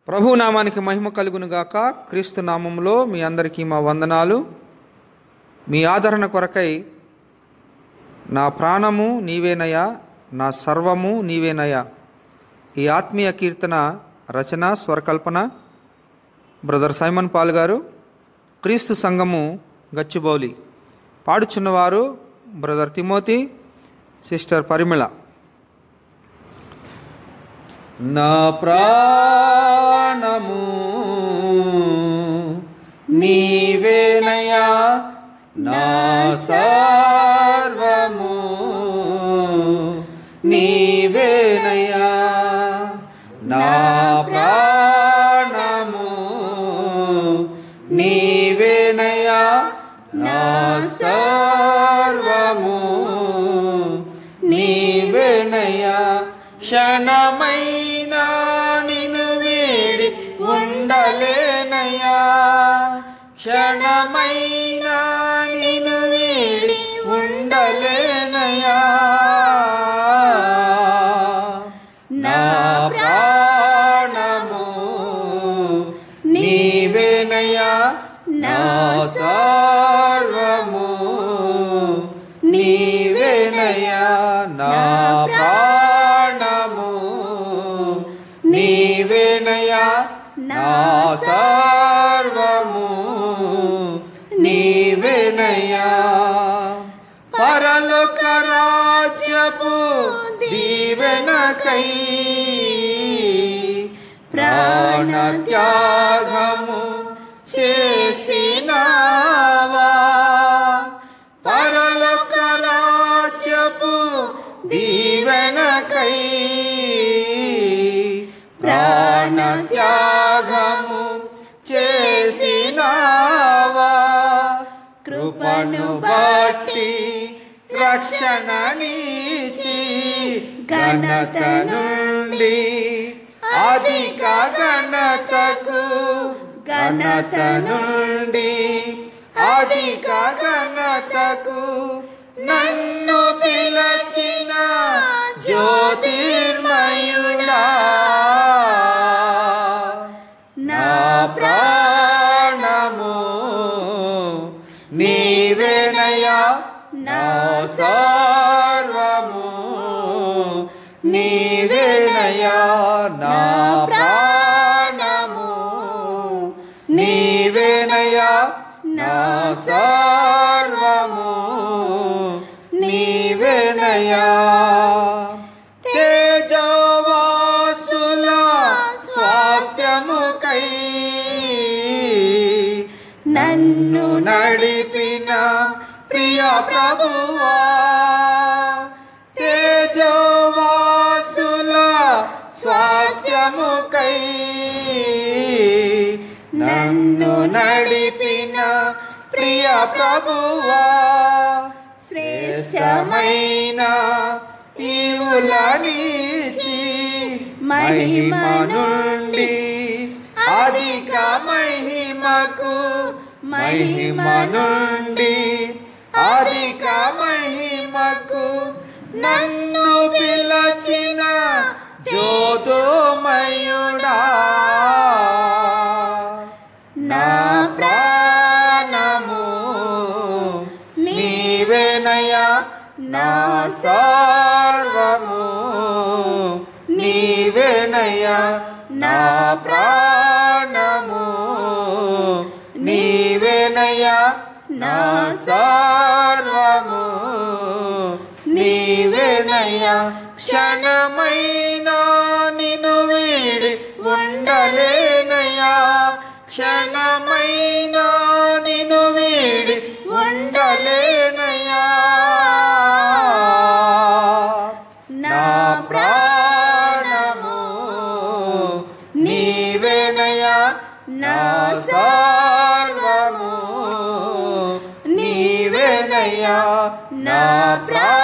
ప్రభు నామానికి మహిమ కలుగును గాక క్రీస్తు నామంలో మీ అందరికీ మా వందనాలు మీ ఆదరణ కొరకై నా ప్రాణము నీవేనయ్యా నా సర్వము నీవేనయ్యా ఈ ఆత్మీయ కీర్తన రచన స్వరకల్పన బ్రదర్ సైమన్ పాల్ గారు క్రీస్తు సంఘము గచ్చిబౌలి పాడుచున్నవారు బ్రదర్ తిమోతి సిస్టర్ పరిమళ నా ప్రాణము నీవేనయా నా సర్వము నీవేనయా నా ప్రాణము నీవేనయా నా సర్వము నీవేనయా క్షణమైనా నిన్ను వీడి ఉండలేనయా క్షణమైనా నిన్ను వీడి ఉండలేనయా నా ప్రాణము నీవేనయా నా సర్వము నీవేనయా నా ప్రాణము నీవేనయా నా సర్వము నీవేనయా పరలోక రాజ్యపు దీవెనకై ప్రాణ త్యాగము చేసినావా పరలోక రాజ్యపు దీవెనకై ప్రాణ త్యాగము చేసినావా కృపను బట్టి రక్షణ నీచి ఘనత నుండి అధిక ఘనతకు ఘనత నుండి అధిక ఘనతకు నన్ను పిలచిన జ్యోతిర్మయుడా నా ప్రాణము నీవేనయా నా సర్వము నీవేనయా నా ప్రాణము నీవేనయా నా సర్వము నీవేనయా తేజవాసుల స్వాస్థ్యముకై నన్ను నడిపిన ప్రియ ప్రభువా తేజవాసుల స్వాస్థ్యముకై నన్ను నడిపిన ప్రియ ప్రభువా శ్రేష్టమైన ఈవులనిచి మహిమ నుండి అధిక మహిమకు మహిమ నుండి అధిక మహిమకు నన్ను పిలచిన జ్యోతిర్మయుడా నా ప్రాణము నీవేనయా నా సర్వము నీవేనయా నా ప్రాణము నీవేనయా నా సర్వము నీవేనయా క్షణమైనా నిన్ను వీడి ఉండలేనయా క్షణమైనా నిన్ను వీడి ఉండలేనయా నా ప్రాణము నీవేనయా నా సర్వము నీవేనయా నా ప్రాణ